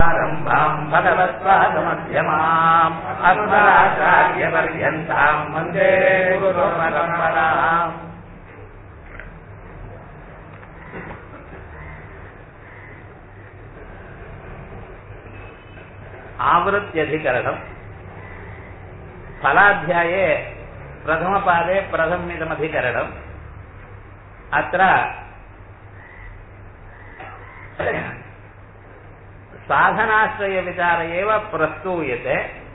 आरम्भाम् भगवत्पादमध्यमाम् अस्मदाचार्यपर्यन्ताम् वन्दे गुरुपरम्पराम् आवृत्त्यधिकरणम् फलाध्याये प्रथमपादे प्रथममिदमधिकरणम् अत्र साधनाश्रयविचार एव प्रस्तूयते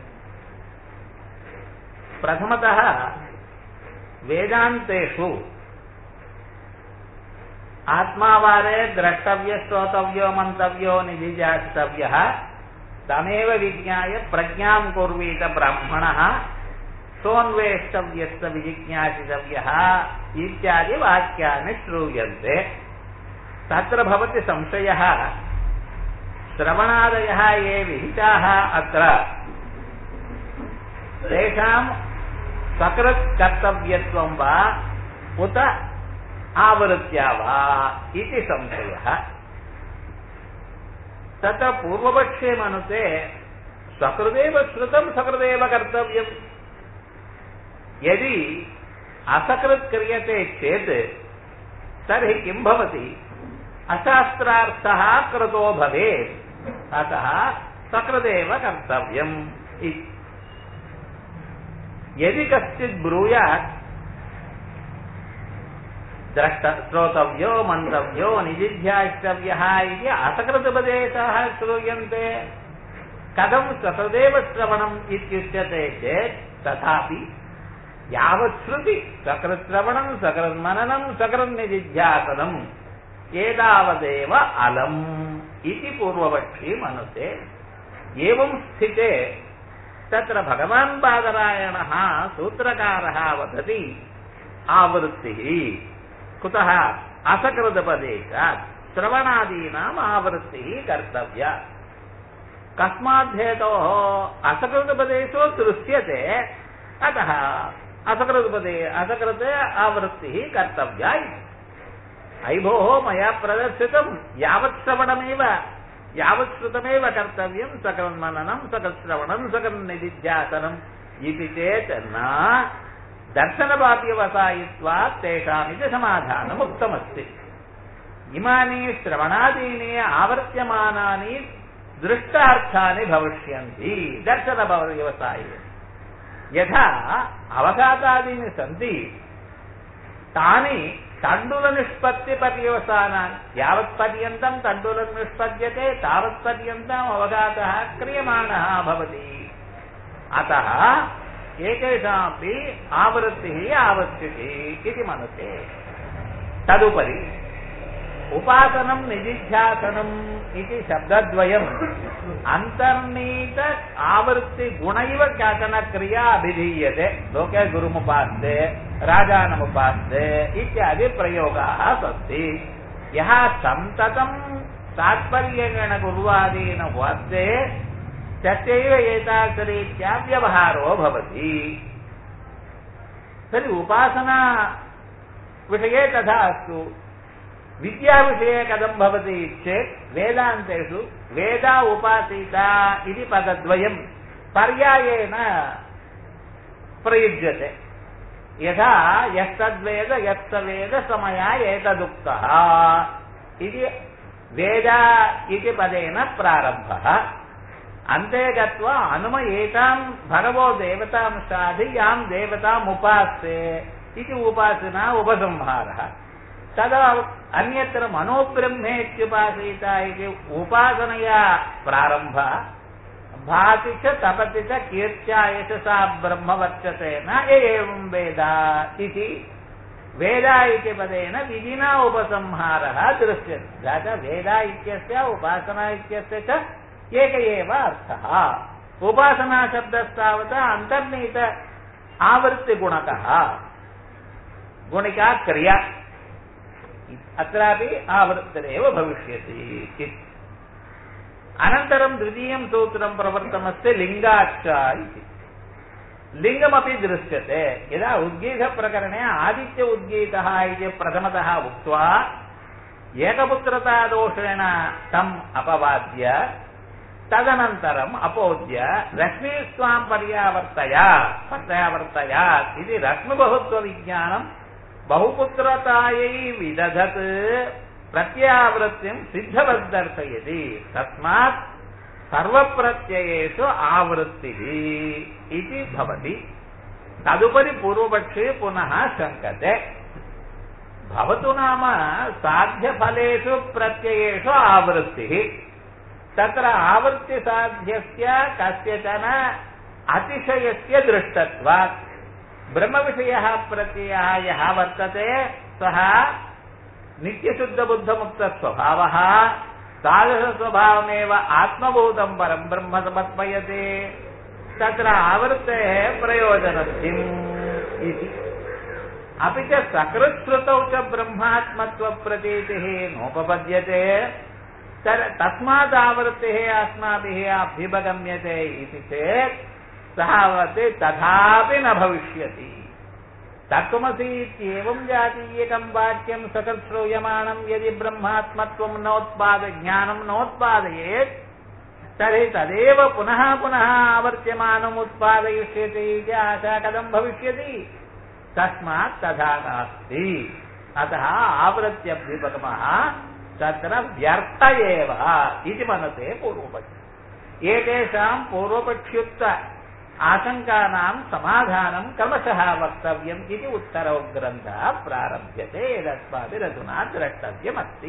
प्रथमतः वेदान्तेषु आत्मावारे द्रष्टव्य श्रोतव्यो मन्तव्यो निधिजास्तव्यः तमेव विज्ञाय प्रज्ञां कुर्वीत ब्राह्मणः सोऽन्वेष्टव्यस्त विजिज्ञासितव्यः इत्यादि वाक्यानि श्रूयन्ते तत्र भवति संशयः श्रवणादयः ये विहिताः अत्र तेषां सकृत् कर्तव्यत्वं वा उत आवृत्त्या वा इति संशयः तत्र पूर्वपक्षे मनुते सकृदेव श्रुतं सकृदेव कर्तव्यम् यदि असकृत् क्रियते चेत् तर्हि किं भवति अशास्त्रार्थः कृतो भवेत् अतः सकृदेव कर्तव्यम् इति यदि कश्चित् ब्रूयात् द्रष्ट श्रोतव्यो मन्तव्यो निजिध्यास्तव्यः इति असकृतपदेशाः श्रूयन्ते कथं सकृदेव श्रवणम् इत्युच्यते चेत् तथापि यावत् श्रुति सकृत्श्रवणम् सकृन्मननम् सकृन्निजिध्यासनम् एतावदेव अलम् इति पूर्वपक्षी मनुते एवं स्थिते तत्र भगवान् बादरायणः सूत्रकारः वदति आवृत्तिः कुतः असकृतपदेशात् श्रवणादीनाम् आवृत्तिः कर्तव्या कस्माद्धेतोः असकृतपदेशो दृश्यते अतः असकृतपदे असकृते आवृत्तिः कर्तव्या इति अयि भोः मया प्रदर्शितं यावत् श्रवणमेव यावत् श्रुतमेव कर्तव्यं सकन्मननं सकश्रवणं सकन्निधिध्यासनम् इति चेत् न दर्शनवाक्यवसायित्वात् तेषामिति समाधानम् उक्तमस्ति इमानि श्रवणादीनि आवर्त्यमानानि दृष्टार्थानि भविष्यन्ति दर्शनव्यवसाये यथा अवघातादीनि सन्ति तानि तण्डुलनिष्पत्तिपर्यवसानानि यावत्पर्यन्तम् तण्डुलं निष्पद्यते तावत्पर्यन्तम् अवघातः क्रियमाणः भवति अतः एकेषामपि आवृत्तिः आवश्यकी इति मनुते तदुपरि उपासनं निजिध्यासनम् इति शब्दद्वयम् अन्तर्नीत आवृत्तिगुण इव काचन क्रिया अभिधीयते लोके गुरुमुपास्ते राजानमुपास्ते इत्यादि प्रयोगाः सन्ति यः सन्ततं तात्पर्येण गुर्वादीन उपास्ते तस्यैव एतादृशरीत्या व्यवहारो भवति तर्हि उपासना विषये तथा अस्तु विद्याविषये कथं भवति चेत् वेदान्तेषु वेदा उपासीता इति पदद्वयं पर्यायेण प्रयुज्यते यथा यस्तद्वेद यत्सवेद समया एतदुक्तः इति वेदा इति पदेन प्रारम्भः अन्ते गत्वा हनुम एतां भगवो देवतांशाधि यां देवतामुपास्ते इति उपासना उपसंहारः तदा अन्यत्र मनोब्रह्मेत्युपासीता इति उपासनया प्रारम्भः भाति च तपति च कीर्त्या यशसा ब्रह्म वर्चते न एवं वेद इति वेद इति पदेन विधिना उपसंहारः दृश्यते तथा वेद इत्यस्य उपासना इत्यस्य च एक एव अर्थः उपासनाशब्दस्तावत् अन्तर्नीत आवृत्तिगुणकः गुणिका क्रिया अत्रापि आवृत्तिरेव भविष्यति अनन्तरं द्वितीयं सूत्रं प्रवृत्तमस्ति लिङ्गाच्च इति लिङ्गमपि दृश्यते यदा उद्गीतप्रकरणे आदित्य उद्गीतः इति प्रथमतः उक्त्वा एकपुत्रतादोषेण तम् अपवाद्य తదనంతరం అపోజ్య రశ్మి స్వాం పర్యావర్తయా పర్యావర్తయా ఇది రశ్మి బహుత్వ విజ్ఞానం బహుపుత్రతాయై విదధత్ ప్రత్యావృత్తిం సిద్ధవద్దర్శయతి తస్మాత్ సర్వప్రత్యయేషు ఆవృత్తి ఇది భవతి తదుపరి పూర్వపక్షే పునః శంకతే భవతు నామ సాధ్యఫలేషు ప్రత్యయేషు ఆవృత్తి తత్ర ఆవృత్తి సాధ్యస్య కస్యచన అతిశయస్య దృష్టత్వాత్ బ్రహ్మ విషయ ప్రత్యయ యः వర్తతే సः నిత్యశుద్ధ బుద్ధముక్త స్వభావ తాదృశ స్వభావమేవ ఆత్మభూతం పరం బ్రహ్మ సమర్పయతే తత్ర ఆవృత్తే ప్రయోజనం కిం ఇది अपि च सकृत्श्रुतौ च ब्रह्मात्मत्वप्रतीतिः नोपपद्यते तर- तस्मादावृत्तिः अस्माभिः अभ्युपगम्यते इति चेत् सः वदति तथापि न भविष्यति तत्त्वमसि इत्येवं जातीयकं वाक्यं सकृत् श्रूयमाणं यदि ब्रह्मात्मत्वं नोत्पाद ज्ञानं नोत्पादयेत् तर्हि तदेव पुनः पुनः आवर्त्यमानम् उत्पादयिष्यति इति आशा कथं भविष्यति तस्मात् तथा नास्ति अतः आवृत्त्यभ्युपगमः तत्र व्यर्थ एव इति मनसे पूर्वपक्षि एतेषां पूर्वपक्ष्युक्त आशङ्कानां समाधानं क्रमशः वक्तव्यम् इति उत्तरौ ग्रन्थः प्रारभ्यते यदस्माभिरधुना द्रष्टव्यमस्ति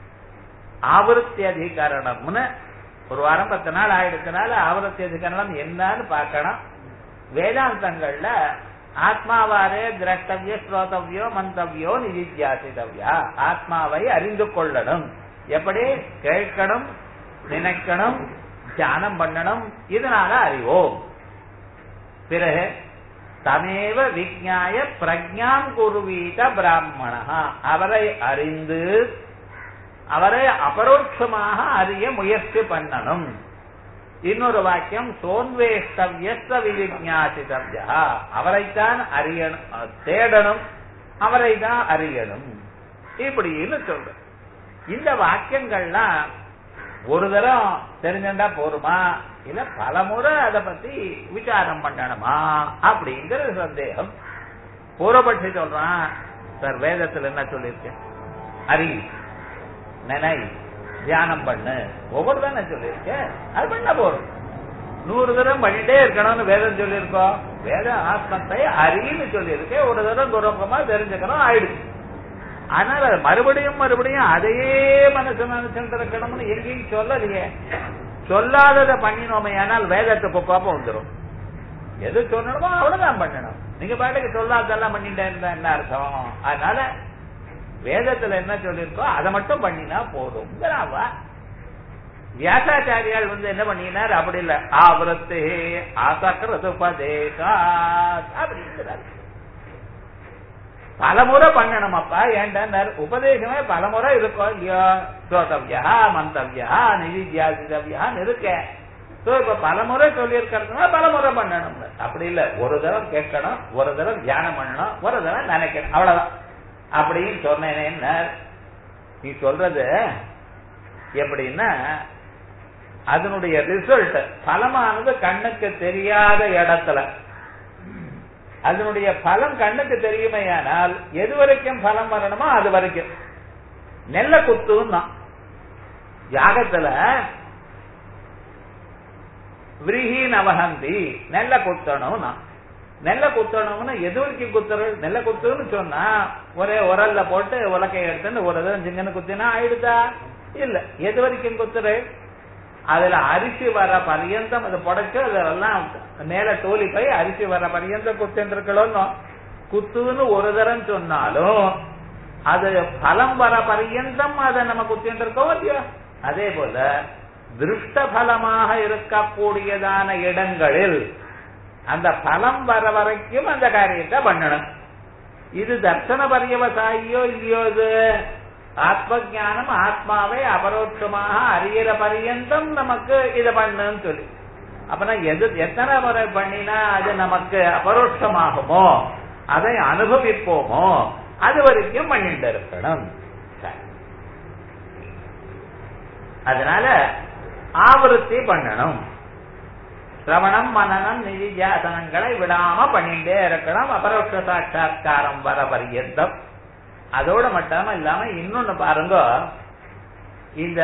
ஆவருத்தியதிகரணம்னு ஒரு வாரம் பத்து நாள் ஆயிடுச்சனால ஆவருத்தியதிகரணம் என்னன்னு பார்க்கணும் வேதாந்தங்கள்ல ஆத்மாவாரே திரஷ்டவிய ஸ்ரோதவியோ மந்தவியோ நிதித்தியாசிதவ்யா ஆத்மாவை அறிந்து கொள்ளணும் எப்படி கேட்கணும் நினைக்கணும் தியானம் பண்ணணும் இதனால அறிவோம் பிறகு தமேவ விஜாய பிரஜாம் குருவீத பிராமணா அவரை அறிந்து அவரை அபரோட்சமாக அறிய முயற்சி பண்ணணும் இன்னொரு வாக்கியம் சோன்வேஷ்டவியஸ்த விஜாசிதவ்யா அவரைத்தான் அறியணும் தேடணும் அவரை தான் அறியணும் இப்படின்னு சொல்ற இந்த வாக்கியங்கள்லாம் ஒரு தரம் தெரிஞ்சுட்டா போருமா இல்ல பலமுறை அதை பத்தி விசாரம் பண்ணணுமா அப்படிங்கிற சந்தேகம் பூர்வபட்சி சொல்றான் சார் வேதத்துல என்ன சொல்லியிருக்கேன் அறி நினை தியானம் பண்ணு ஒவ்வொரு தானே சொல்லியிருக்கேன் அது பண்ண போறோம் நூறு தரம் பண்ணிட்டே இருக்கணும்னு வேதம் சொல்லியிருக்கோம் வேதம் ஆத்மத்தை அறின்னு சொல்லியிருக்கேன் ஒரு தரம் துரங்கமா தெரிஞ்சுக்கணும் ஆயிடுச்சு அதனால அது மறுபடியும் மறுபடியும் அதையே மனசு நினைச்சுட்டு இருக்கணும்னு எங்கேயும் சொல்லலையே சொல்லாததை பண்ணினோமே ஆனால் வேதத்துக்கு கோப்பம் வந்துடும் எது சொல்லணுமோ அவ்வளவுதான் பண்ணணும் நீங்க பாட்டுக்கு சொல்லாததெல்லாம் பண்ணிட்டே இருந்தா என்ன அர்த்தம் அதனால வேதத்துல என்ன சொல்லியிருக்கோ அதை மட்டும் பண்ணினா போதும் வியாசாச்சாரியால் வந்து என்ன பண்ணினார் அப்படி இல்ல ஆவரத்து ஆசக்கிறது உபதேசா அப்படிங்கிறார் பலமுறை பண்ணணும் அப்பா ஏன்டார் உபதேசமே பலமுறை இருக்கும் இல்லையோ ஸ்ரோதவ்யா மந்தவ்யா நிதித்தியாசிதவ்யான்னு இருக்க சோ இப்ப பலமுறை சொல்லி இருக்கிறதுனா பலமுறை பண்ணணும் அப்படி இல்ல ஒரு தடவை கேட்கணும் ஒரு தடவை தியானம் பண்ணணும் ஒரு தடவை நினைக்கணும் அவ்வளவுதான் அப்படின்னு சொன்னேன் என்ன நீ சொல்றது எப்படின்னா அதனுடைய ரிசல்ட் பலமானது கண்ணுக்கு தெரியாத இடத்துல அதனுடைய பலம் கண்ணுக்கு தெரியுமையானால் எது வரைக்கும் பலம் வரணுமோ அது வரைக்கும் நெல்ல குத்தும் தான் யாகத்துல விரிஹி நவஹந்தி நெல்ல குத்தணும்னா நெல்ல குத்தணும்னு எது வரைக்கும் குத்துறது நெல்ல குத்துன்னு சொன்னா ஒரே உரல்ல போட்டு உலக்கைய எடுத்துன்னு ஒரு தரம் சிங்கன்னு குத்தினா ஆயிடுதா இல்ல எது வரைக்கும் குத்துரு அதுல அரிசி வர பரியந்தம் அது புடைச்சு அதெல்லாம் மேல தோலி போய் அரிசி வர பரியந்தம் குத்துருக்கணும் குத்துன்னு ஒரு தரம் சொன்னாலும் அது பலம் வர பரியந்தம் அதை நம்ம குத்திட்டு இருக்கோம் இல்லையா அதே போல திருஷ்ட பலமாக இருக்கக்கூடியதான இடங்களில் அந்த பலம் வர வரைக்கும் அந்த காரியத்தை பண்ணணும் இது தர்சன பரியவசாயியோ இல்லையோ இது ஆத்ம ஜானம் ஆத்மாவை அபரோட்சமாக அறியிற பரியந்தம் நமக்கு இதை பண்ணுன்னு சொல்லி அப்பனா எது எத்தனை முறை பண்ணினா அது நமக்கு அபரோட்சமாகுமோ அதை அனுபவிப்போமோ அது வரைக்கும் பண்ணிட்டு இருக்கணும் சரி. அதனால ஆவருத்தி பண்ணணும் சிரவணம் மனநம் நிதித்தியாசனங்களை விடாம பண்ணிட்டே இருக்கணும் அபரோக்ஷ சாட்சா்காரம் வர பரியந்தம் அதோட மட்டும் இல்லாம இன்னொன்னு பாருங்க இந்த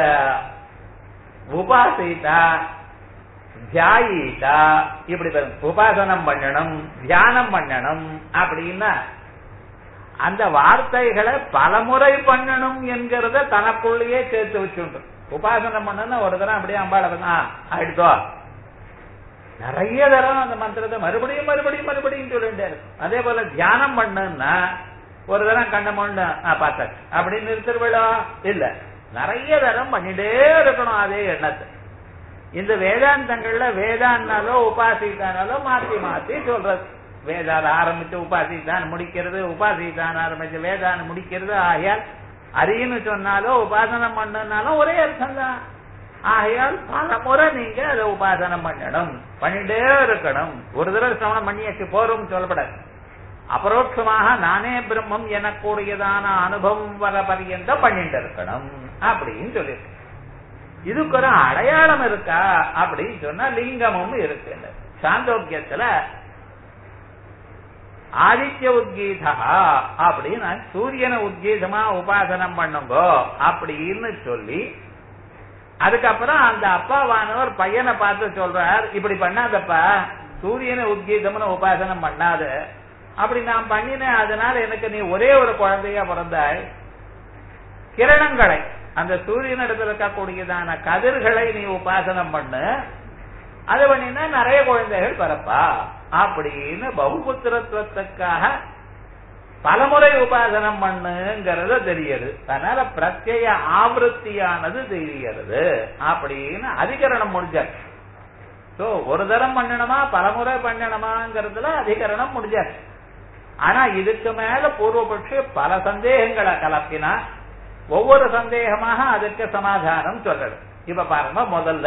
உபாசிதா தியாயிதா இப்படி வரும். உபாசனம் பண்ணணும் தியானம் பண்ணணும் அப்படின்னா அந்த வார்த்தைகளை பலமுறை பண்ணணும் என்கிறத தனக்குள்ளேயே சேர்த்து வச்சுண்டு உபாசனம் பண்ணணும் ஒரு தரம் அப்படியே அம்பாளை பண்ணா ஆயிடுதோ நிறைய தரம் அந்த மந்திரத்தை மறுபடியும் மறுபடியும் மறுபடியும் சொல்லிட்டே இருக்கும் அதே போல தியானம் பண்ணுன்னா ஒரு தரம் கண்ண மண்ணு பார்த்தாச்சு அப்படின்னு நிறுத்திடுவிடா இல்ல நிறைய தரம் பண்ணிட்டே இருக்கணும் அதே எண்ணத்தை இந்த வேதாந்தங்கள்ல வேதான்னாலோ உபாசித்தானாலோ மாத்தி மாத்தி சொல்றது வேதால ஆரம்பிச்சு உபாசித்தான் முடிக்கிறது உபாசித்தான் ஆரம்பிச்சு வேதான முடிக்கிறது ஆகையால் அரின்னு சொன்னாலோ உபாசனம் பண்ணனாலும் ஒரே அர்த்தம் தான் ஆகையால் பல முறை நீங்க அதை உபாசனம் பண்ணணும் பண்ணிட்டே இருக்கணும் ஒரு தடவை சிரவணம் பண்ணியாச்சு போறோம் சொல்லப்படாது அபரோட்சமாக நானே பிரம்மம் எனக்கூடியதான அனுபவம் வர பரியந்தம் பண்ணிட்டு இருக்கணும் அப்படின்னு சொல்லியிருக்கு இதுக்கு ஒரு அடையாளம் இருக்கா அப்படின்னு சொன்னா லிங்கமும் இருக்கு சாந்தோக்கியத்துல ஆதித்ய உத்கீதா அப்படின்னு சூரியனை உத்கீதமா உபாசனம் பண்ணுங்கோ அப்படின்னு சொல்லி அதுக்கப்புறம் அந்த அப்பாவானவர் பையனை பார்த்து சொல்றார் இப்படி பண்ணாதப்பா சூரியனை உத்கீதம்னு உபாசனம் பண்ணாத அப்படி நான் பண்ணினேன் அதனால எனக்கு நீ ஒரே ஒரு குழந்தையா பிறந்தாய் கிரணங்களை அந்த சூரியன் இடத்துல இருக்கக்கூடியதான கதிர்களை நீ உபாசனம் பண்ணு அது பண்ணினா நிறைய குழந்தைகள் பிறப்பா அப்படின்னு பகுபுத்திரத்துவத்துக்காக பலமுறை உபாசனம் பண்ணுங்கிறது தெரியுது அதனால பிரத்யேக ஆவருத்தியானது தெரிகிறது அப்படின்னு அதிகரணம் முடிஞ்சாச்சு சோ ஒரு தரம் பண்ணணுமா பலமுறை பண்ணணுமாங்கிறதுல அதிகரணம் முடிஞ்சாச்சு ஆனா இதுக்கு மேல பூர்வபட்சி பல சந்தேகங்களை கலப்பினா ஒவ்வொரு சந்தேகமாக அதுக்கு சமாதானம் சொல்றது இப்ப பாருங்க முதல்ல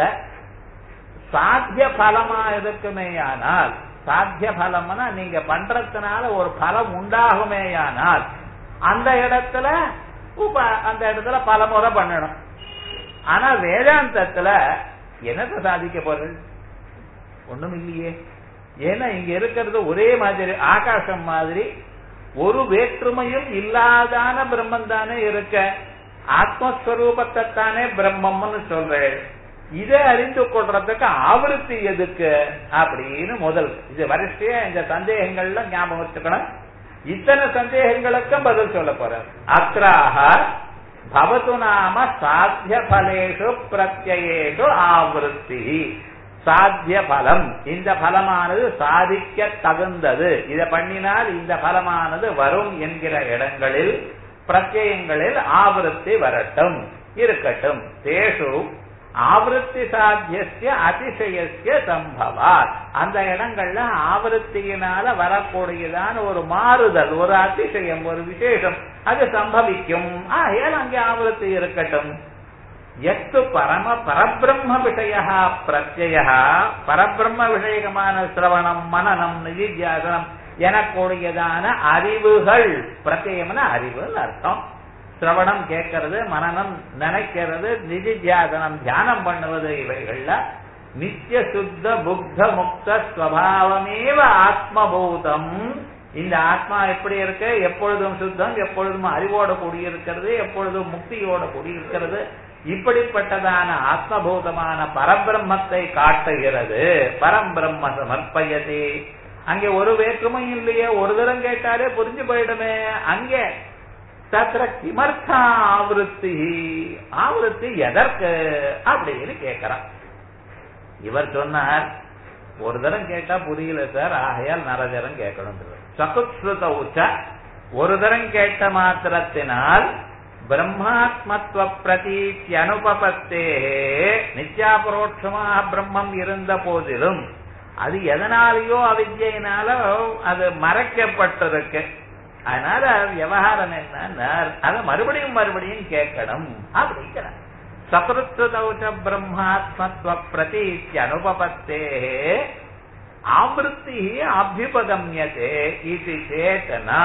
சாத்திய பலமா இருக்குமேயானால் சாத்திய பலம்னா நீங்க பண்றதுனால ஒரு பலம் உண்டாகுமேயானால் அந்த இடத்துல உப அந்த இடத்துல பல முறை பண்ணணும் ஆனா வேதாந்தத்துல என்னத்தை சாதிக்க போறது ஒண்ணும் இல்லையே ஏன்னா இங்க இருக்கிறது ஒரே மாதிரி ஆகாசம் மாதிரி ஒரு வேற்றுமையும் இல்லாதான பிரம்மன் தானே இருக்க ஆத்மஸ்வரூபத்தை தானே பிரம்மம்னு சொல்றேன் இதை அறிந்து கொள்றதுக்கு ஆவருத்தி எதுக்கு அப்படின்னு முதல் இது வரிசையா இந்த சந்தேகங்கள்ல ஞாபகம் வச்சுக்கணும் இத்தனை சந்தேகங்களுக்கும் பதில் சொல்ல போறார் அத்ராக பவத்து நாம சாத்திய பலேஷு பிரத்யேஷு ஆவருத்தி சாத்திய பலம் இந்த பலமானது சாதிக்க தகுந்தது இதை பண்ணினால் இந்த பலமானது வரும் என்கிற இடங்களில் பிரத்யங்களில் ஆவருத்தி வரட்டும் இருக்கட்டும் தேஷு ஆவருத்தி சாத்திய அதிசயசிய சம்பவார் அந்த இடங்கள்ல ஆவருத்தியினால வரக்கூடியதான ஒரு மாறுதல் ஒரு அதிசயம் ஒரு விசேஷம் அது சம்பவிக்கும் ஆகையால் அங்கே ஆவருத்தி இருக்கட்டும் எத்து பரம பரபிரம்ம விஷய பிரத்ய பரபிரம்ம விஷயகமான சிரவணம் மனநம் நிதித்தியாசனம் எனக்கூடியதான அறிவுகள் பிரத்யம்னா அறிவுன்னு அர்த்தம் சிரவணம் கேட்கறது மனநம் நினைக்கிறது நிதித்தியாசனம் தியானம் பண்ணுவது இவைகள்ல நித்திய சுத்த புத்த முக்த ஸ்வபாவமேவ ஆத்மபூதம் இந்த ஆத்மா எப்படி இருக்கு எப்பொழுதும் சுத்தம் எப்பொழுதும் அறிவோட கூடியிருக்கிறது எப்பொழுதும் முக்தியோட கூடியிருக்கிறது இப்படிப்பட்டதான ஆத்மபூதமான பரபிரம்மத்தை காட்டுகிறது பரம்பிரம்ம சமர்ப்பயதே அங்கே ஒரு வேற்றுமையும் இல்லையே ஒரு தரம் கேட்டாலே புரிஞ்சு போயிடுமே அங்கே தத்திர கிமர்த்தா ஆவருத்தி ஆவருத்தி எதற்கு அப்படின்னு கேட்கிறான் இவர் சொன்னார் ஒரு தரம் கேட்டா புரியல சார் ஆகையால் நரதரம் கேட்கணும் சகுஸ்ருத உச்ச ஒரு தரம் கேட்ட மாத்திரத்தினால் பிரம்மாத்மத்துவ பிரதீத்தி அனுபபத்தே நித்யாபரோட்சமாக பிரம்மம் இருந்த போதிலும் அது எதனாலேயோ அவித்யினால அது மறைக்கப்பட்டிருக்கு அதனால விவகாரம் என்ன அதை மறுபடியும் மறுபடியும் கேட்கணும் அப்படிங்கிற சகிருத்தௌச்ச பிரம்மாத்மத்துவ பிரதீத்தி அனுபபத்தே ஆவருத்தி அபியுபகமியதே இது சேத்தனா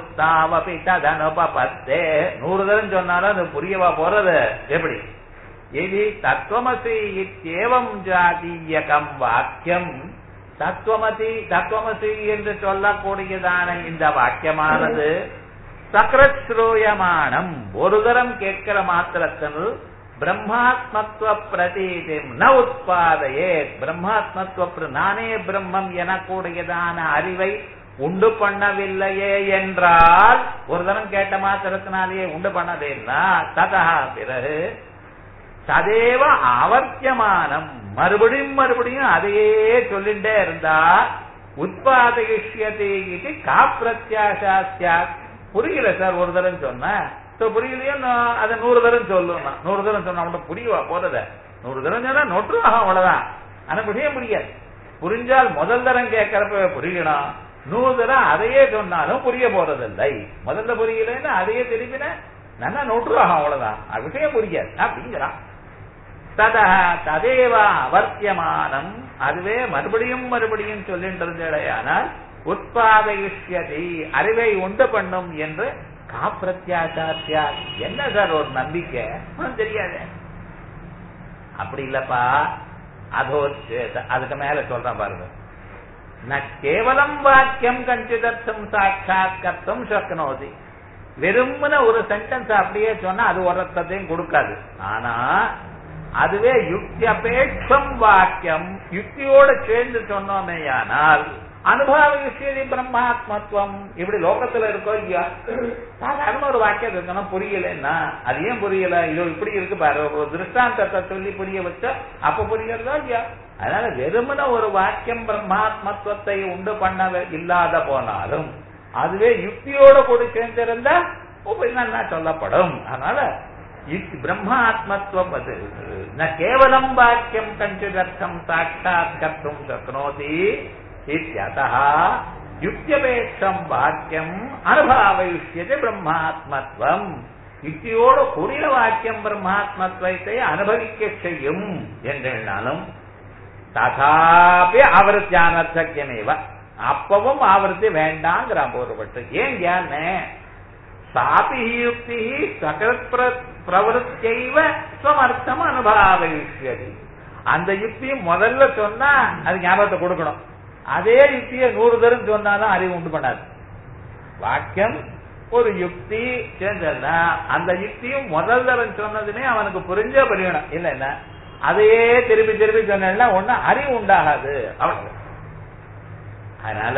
ஆவருத்தாவபி ததனுபபத்தே நூறு தரம் சொன்னாலும் அது புரியவா போறது எப்படி இது தத்துவமசி இத்தியேவம் ஜாதீயகம் வாக்கியம் தத்துவமதி தத்துவமசி என்று சொல்லக்கூடியதான இந்த வாக்கியமானது சக்கரஸ்ரூயமானம் ஒரு தரம் கேட்கிற மாத்திரத்தில் பிரம்மாத்மத்துவ பிரதீதி ந உட்பாதையே பிரம்மாத்மத்துவ நானே பிரம்மம் எனக்கூடியதான அறிவை உண்டு பண்ணவில்லையே என்றால் ஒரு தரம் கேட்ட மாத்திரத்தினாலேயே உண்டு பண்ணதேன்னா ததா பிறகு ததேவ ஆவர்த்தியமானம் மறுபடியும் மறுபடியும் அதையே சொல்லிட்டே இருந்தா உத்பாதகிஷ்யத்தை இது கா பிரத்யாசா புரியல சார் ஒரு தரம் சொன்னேன் புரியலையோ அதை நூறு தரம் சொல்லணும் நூறு தரம் சொன்னா மட்டும் புரியவா போறத நூறு தரம் சொன்னா நொற்றுவாக அவ்வளவுதான் ஆனா விஷயம் புரியாது புரிஞ்சால் முதல் தரம் கேட்கறப்ப புரியணும் நூறு தரம் அதையே சொன்னாலும் புரிய போறதில்லை முதல்ல புரியலன்னா அதையே திருப்பின நல்லா நொற்றுவாக அவ்வளவுதான் அது விஷயம் புரியாது அப்படிங்கிறான் ததா ததேவ அவர்த்தியமானம் அதுவே மறுபடியும் மறுபடியும் சொல்லிட்டு இருந்தேடையானால் உற்பாதயிஷ்யதி அறிவை உண்டு பண்ணும் என்று காப்பிரத்யாசாத்தியா என்ன சார் ஒரு நம்பிக்கை ஒன்றும் தெரியாது அப்படி இல்லப்பா அதோ அதுக்கு மேல சொல்றேன் பாருங்க ந கேவலம் வாக்கியம் கஞ்சிதத்தும் சாட்சாத் கர்த்தம் சக்னோதி வெறுமன ஒரு சென்டென்ஸ் அப்படியே சொன்னா அது ஒருத்தையும் கொடுக்காது ஆனா அதுவே யுக்தி அபேட்சம் வாக்கியம் யுக்தியோட சேர்ந்து சொன்னோமேயானால் அனுபவ விஷயம் பிரம்மாத்மத்துவம் இப்படி லோகத்துல இருக்கோ இல்லையா சாதாரண ஒரு வாக்கியம் இருக்கணும் புரியலன்னா அது ஏன் புரியல ஐயோ இப்படி இருக்கு பாரு ஒரு திருஷ்டாந்தத்தை சொல்லி புரிய வச்சா அப்ப புரியறதா இல்லையா அதனால வெறுமன ஒரு வாக்கியம் பிரம்மாத்மத்துவத்தை உண்டு பண்ண இல்லாத போனாலும் அதுவே யுக்தியோட கூட சேர்ந்திருந்தா என்ன சொல்லப்படும் அதனால பிரம்மாத்மத்துவம் அது ந கேவலம் வாக்கியம் கஞ்சிதர்த்தம் சாட்சாத் கர்த்தும் சக்னோதி இத்தியதः யுக்தியபேட்சம் வாக்கியம் அனுபவாயுஷ்யத்தை பிரம்மாத்மத்துவம் யுக்தியோடு கூடிய வாக்கியம் பிரம்மாத்மத்துவத்தை அனுபவிக்க செய்யும் என்றாலும் ததாபி ஆவருத்தியானர்த்தக்கியமேவ அப்பவும் ஆவருத்தி வேண்டாங்கிறான் போறப்பட்டு ஏன் ஏன்னு சாபி யுக்தி சகத் பிரவருத்தியைவ ஸ்வமர்த்தம் அனுபவாயுஷ்யதி அந்த யுக்தியும் முதல்ல சொன்னா அது ஞாபகத்தை கொடுக்கணும் அதே யுக்தியை நூறு தரம் சொன்னாலும் அறிவு உண்டு பண்ணாது வாக்கியம் ஒரு யுக்தி சேர்ந்ததுன்னா அந்த யுக்தியும் முதல் தரம் சொன்னதுமே அவனுக்கு புரிஞ்சே புரியணும் இல்ல என்ன அதையே திருப்பி திருப்பி சொன்னா ஒண்ணு அறிவு உண்டாகாது அவ்வளவு அதனால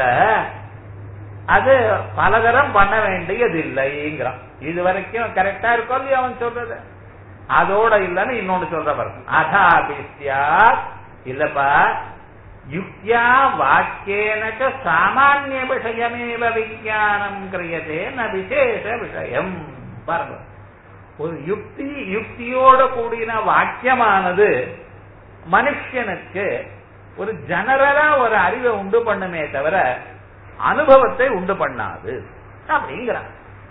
அது பலதரம் பண்ண வேண்டியது இல்லைங்கிறான் இது வரைக்கும் கரெக்டா இருக்கோ இல்லையா அவன் சொல்றது அதோட இல்லன்னு இன்னொன்னு சொல்ற பாருங்க அதாபிஸ்யா இல்லப்பா யுக்தியா வாக்கியேன சாமானிய விஷயமேவ விஜயானம் கிரியதே ந விசேஷ விஷயம் பாருங்க ஒரு யுக்தி யுக்தியோட கூடின வாக்கியமானது மனுஷனுக்கு ஒரு ஜெனரலா ஒரு அறிவை உண்டு பண்ணுமே தவிர அனுபவத்தை உண்டு பண்ணாது அப்படிங்கிறான்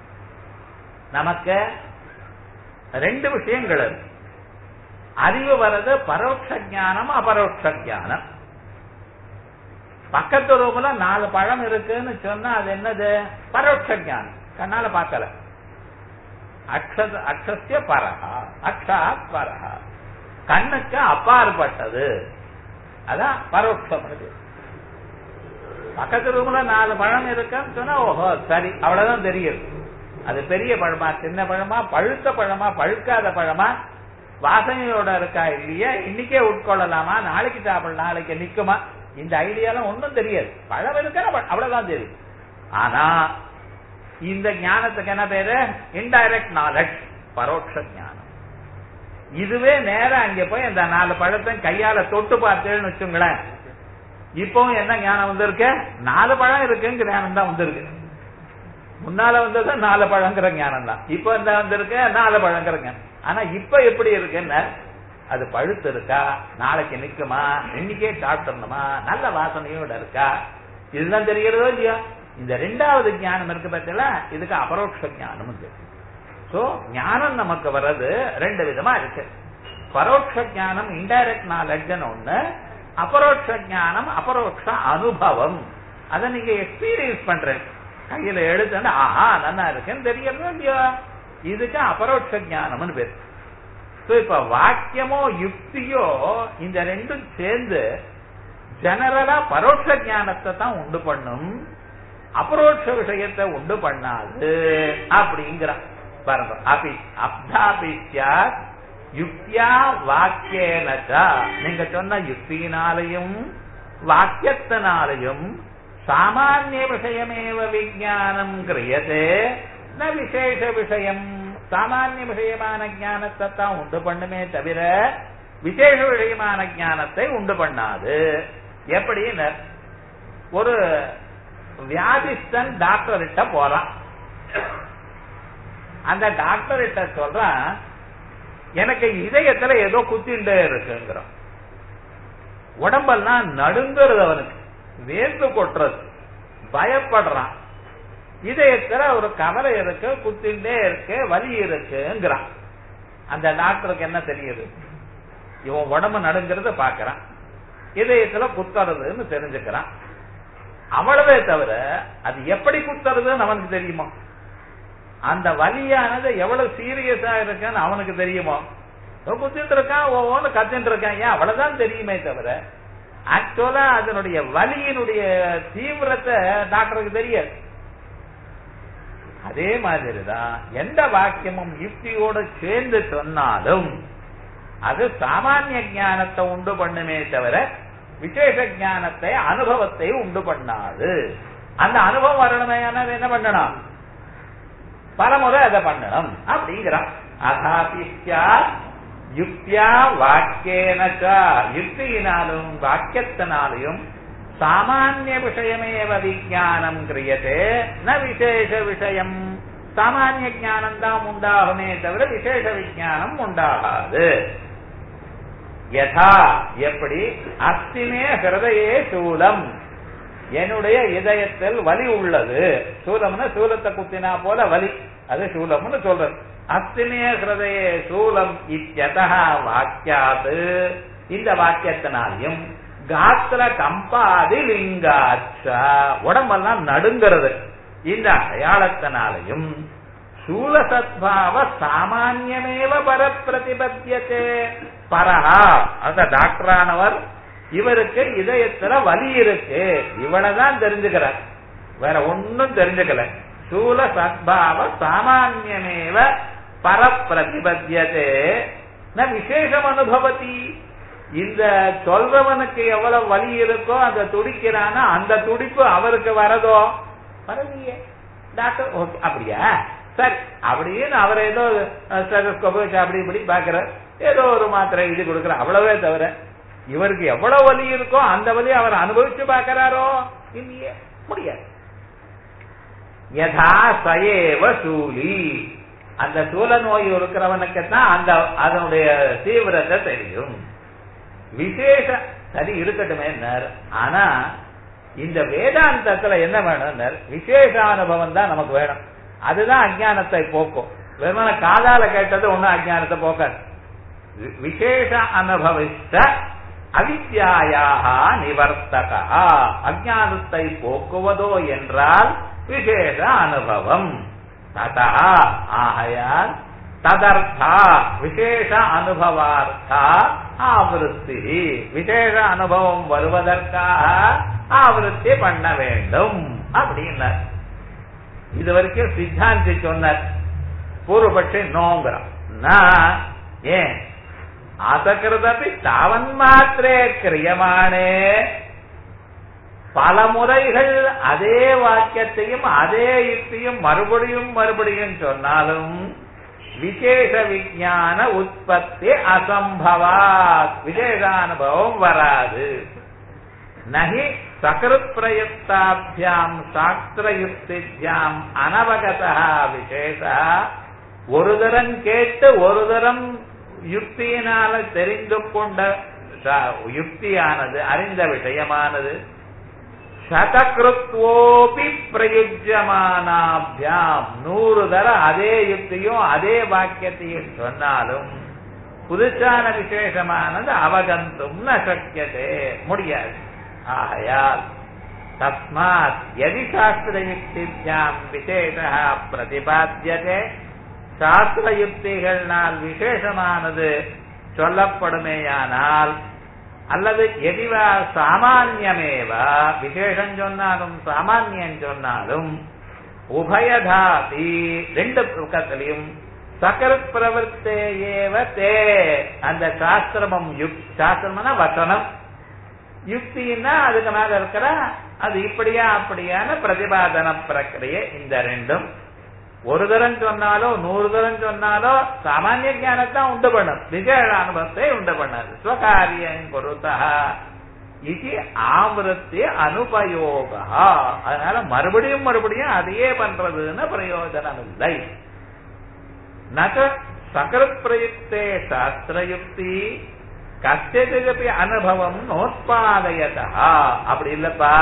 நமக்கு ரெண்டு விஷயங்கள் இருக்கு அறிவு வர்றது பரோட்ச ஜானம் அபரோட்ச ஜானம் பக்கத்து ரூம்ல நாலு பழம் இருக்குன்னு சொன்னா அது என்னது பரோட்ச ஜானம் கண்ணால பார்க்கல அக்ஷ அக்ஷஸ்ய பரஹா அக்ஷா பரஹா கண்ணுக்கு அப்பாற்பட்டது அதான் பரோட்சம் அது பக்கத்து ரூம்ல நாலு பழம் இருக்குன்னு சொன்னா ஓஹோ சரி அவ்வளவுதான் தெரியுது அது பெரிய பழமா சின்ன பழமா பழுத்த பழமா பழுக்காத பழமா வாசனையோட இருக்கா இல்லையா இன்னைக்கே உட்கொள்ளலாமா நாளைக்கு சாப்பிடலாம் நாளைக்கு நிக்குமா இந்த ஐடியாலாம் ஒன்றும் தெரியாது பழம் இருக்கா அவ்வளவுதான் தெரியும் ஆனா இந்த ஞானத்துக்கு என்ன பேரு இன்டைரக்ட் நாலெட்ஜ் பரோட்ச ஞானம் இதுவே நேரம் அங்க போய் அந்த நாலு பழத்தை கையால தொட்டு பார்த்தேன்னு வச்சுங்களேன் இப்பவும் என்ன ஞானம் வந்திருக்கு நாலு பழம் இருக்குங்கிற ஞானம் தான் வந்திருக்கு முன்னால வந்தது நாலு பழங்கிற ஞானம் தான் இப்ப இந்த வந்திருக்க நாலு பழங்கிற ஞானம் ஆனா இப்ப எப்படி இருக்குன்னு அது பழுத்து இருக்கா நாளைக்கு நிக்குமா இன்னைக்கே சாப்பிட்டோம்மா நல்ல வாசனையோட இருக்கா இதுதான் தெரியறதோ இல்லையா இந்த ரெண்டாவது ஞானம் இருக்கு பார்த்தல இதுக்கு அபரோக்ஷ ஞானம் சோ ஞானம் நமக்கு வர்றது ரெண்டு விதமா இருக்கு பரோட்ச ஞானம் இன்டைரக்ட் நாலெட்ஜ்னு ஒண்ணு அபரோட்ச ஞானம் அபரோட்ச அனுபவம் அதை நீங்க எக்ஸ்பீரியன்ஸ் பண்றேன் கையில எடுத்து ஆஹா நல்லா இருக்குன்னு தெரியறதோ இல்லையா இதுக்கு அபரோட்ச ஞானம்னு பேர் So, இப்ப வாக்கியமோ யுக்தியோ இந்த ரெண்டும் சேர்ந்து ஜெனரலா பரோட்ச ஞானத்தை தான் உண்டு பண்ணும் அபரோட்ச விஷயத்தை உண்டு பண்ணாது அப்படிங்கிறான் பாருங்க அபி அப்தாபித்யா யுக்தியா வாக்கியனச்சா நீங்க சொன்ன யுக்தியினாலையும் வாக்கியத்தினாலையும் சாமானிய விஷயமேவ விஜயானம் கிரியதே ந விசேஷ விஷயம் சாமானிய விஷயமான ஞானத்தை தான் உண்டு பண்ணுமே தவிர விசேஷ விஷயமான ஞானத்தை உண்டு பண்ணாது எப்படின்னு ஒரு வியாதிஸ்தன் டாக்டர் கிட்ட போறான் அந்த டாக்டர் கிட்ட சொல்றான் எனக்கு இதயத்துல ஏதோ குத்திண்டே இருக்குங்கிறான் உடம்பெல்லாம் நடுங்கிறது அவனுக்கு வேர்த்து கொட்டுறது பயப்படுறான் இதயத்துல ஒரு கவலை இருக்கு குத்திண்டே இருக்கு வலி இருக்குங்கிறான் அந்த டாக்டருக்கு என்ன தெரியுது இவன் உடம்பு நடுங்கிறத பாக்குறான் இதயத்துல குத்துறதுன்னு தெரிஞ்சுக்கிறான் அவ்வளவே தவிர அது எப்படி குத்துறதுன்னு அவனுக்கு தெரியுமா அந்த வலியானது எவ்வளவு சீரியஸா இருக்குன்னு அவனுக்கு தெரியுமோ குத்திட்டு இருக்கான் ஒவ்வொன்னு கத்திட்டு இருக்கான் ஏன் அவ்வளவுதான் தெரியுமே தவிர ஆக்சுவலா அதனுடைய வலியினுடைய தீவிரத்தை டாக்டருக்கு தெரியாது அதே மாதிரிதான் எந்த வாக்கியமும் யுக்தியோடு சேர்ந்து சொன்னாலும் அது சாமானிய ஞானத்தை உண்டு பண்ணுமே தவிர விசேஷ ஞானத்தை அனுபவத்தை உண்டு பண்ணாது அந்த அனுபவம் வரணுமே என்ன பண்ணணும் பலமுறை அதை பண்ணணும் அப்படிங்கிறான் அதாபித்யா யுக்தியா வாக்கியனச்சா யுக்தியினாலும் வாக்கியத்தினாலையும் சாமானிய விஷயமேவ விஜயானம் கிரியதே ந விசேஷ விஷயம் சாமானிய ஞானம் தான் உண்டாகுமே தவிர விசேஷ விஜயானம் உண்டாகாது யதா எப்படி அஸ்திமே ஹிருதயே சூலம் என்னுடைய இதயத்தில் வலி உள்ளது சூலம்னு சூலத்தை குத்தினா போல வலி அது சூலம்னு சொல்றது அஸ்திமே ஹிருதயே சூலம் இத்தியதா வாக்கியாது இந்த வாக்கியத்தினாலையும் காத்திர கம்பாதி லிங்காச்சா உடம்பெல்லாம் நடுங்கிறது இந்த அடையாளத்தினாலையும் சூலசத்பாவ சாமான்யமேவ பர பிரதிபத்தியத்தே பரஹா அந்த டாக்டரானவர் இவருக்கு இதயத்துல வலி இருக்கு இவனதான் தெரிஞ்சுக்கிறார் வேற ஒன்னும் தெரிஞ்சுக்கல சூல சத்பாவ சாமான்யமேவ பர பிரதிபத்தியதே ந விசேஷம் அனுபவத்தி இந்த சொல்றவனுக்கு எவ்வளவு வலி இருக்கோ அந்த துடிக்கிறானா அந்த துடிப்பு அவருக்கு வரதோ வரலையே டாக்டர் ஓகே அப்படியா சரி அப்படின்னு அவர் ஏதோ ஸ்டெதஸ்கோப் வச்சு அப்படி இப்படி பாக்குறார் ஏதோ ஒரு மாத்திரை இது கொடுக்குற அவ்வளவே தவிர இவருக்கு எவ்வளவு வலி இருக்கோ அந்த வலி அவர் அனுபவிச்சு பாக்கிறாரோ இல்லையே முடியாது யதா சயேவ சூலி அந்த சூல நோய் இருக்கிறவனுக்கு தான் அந்த அதனுடைய தீவிரத்தை தெரியும் விசேஷ சரி இருக்கட்டுமே ஆனா இந்த வேதாந்தத்துல என்ன வேணும் விசேஷ அனுபவம் தான் நமக்கு வேணும் அதுதான் அஜானத்தை போக்கும் வெறுமன காதால கேட்டது ஒன்னும் அஜானத்தை போக்காது விசேஷ அனுபவித்த அவித்யாயாக நிவர்த்தகா அஜானத்தை போக்குவதோ என்றால் விசேஷ அனுபவம் ததா ஆகையால் ததர்த்தா விசேஷ அனுபவார்த்தா ஆவருத்தி விசேஷ அனுபவம் வருவதற்காக ஆவருத்தி பண்ண வேண்டும் அப்படின்னார் இது வரைக்கும் சித்தாந்தி சொன்னார் பூர்வபட்சி நோங்கிறான் ஏன் அசகிருதபி தாவன் மாத்திரே கிரியமானே பல முறைகள் அதே வாக்கியத்தையும் அதே யுக்தியும் மறுபடியும் மறுபடியும் சொன்னாலும் விசேஷ விஜான உற்பத்தி அசம்பவாத் விசேஷானுபவம் வராது நகி சகிருத் பிரயுக்தாபியாம் சாஸ்திரயுக்திபியாம் அனவகதா விசேஷ ஒரு தரம் கேட்டு ஒரு தரம் யுக்தியினால தெரிந்து கொண்ட யுக்தியானது அறிந்த விஷயமானது சதகிருத்வோபி பிரயுஜமானாபியாம் நூறு தர அதே யுக்தியும் அதே வாக்கியத்தையும் சொன்னாலும் புதுச்சான விசேஷமானது அவகந்தும் ந சக்கியதே முடியாது ஆகையால் தஸ்மாத் எதி சாஸ்திர யுக்திபியாம் விசேஷ பிரதிபாத்தியதே சாஸ்திர யுக்திகள்னால் விசேஷமானது சொல்லப்படுமேயானால் அல்லது எதிவா சாமான்யமேவா விசேஷம் சொன்னாலும் சாமான்யம் சொன்னாலும் உபயதாதி ரெண்டு பக்கத்திலையும் சகரத் பிரவர்த்தே ஏவ தே அந்த சாஸ்திரமும் யுக் சாஸ்திரம்னா வசனம் யுக்தின்னா அதுக்கு மேல இருக்கிற அது இப்படியா அப்படியான பிரதிபாதன பிரக்கிரியை இந்த ரெண்டும் ஒரு தரம் சொன்னாலோ நூறு தரம் சொன்னாலோ சாமானிய ஞானத்தான் உண்டு பண்ணும் விசேஷ அனுபவத்தை உண்டு பண்ணாது ஸ்வகாரியம் பொருத்தா இது ஆவருத்தி அனுபயோகா அதனால மறுபடியும் மறுபடியும் அதையே பண்றதுன்னு பிரயோஜனம் இல்லை நக சகரத் பிரயுக்தே சாஸ்திரயுக்தி கஷ்டத்துக்கு அனுபவம் நோத்பாதயதா அப்படி இல்லப்பா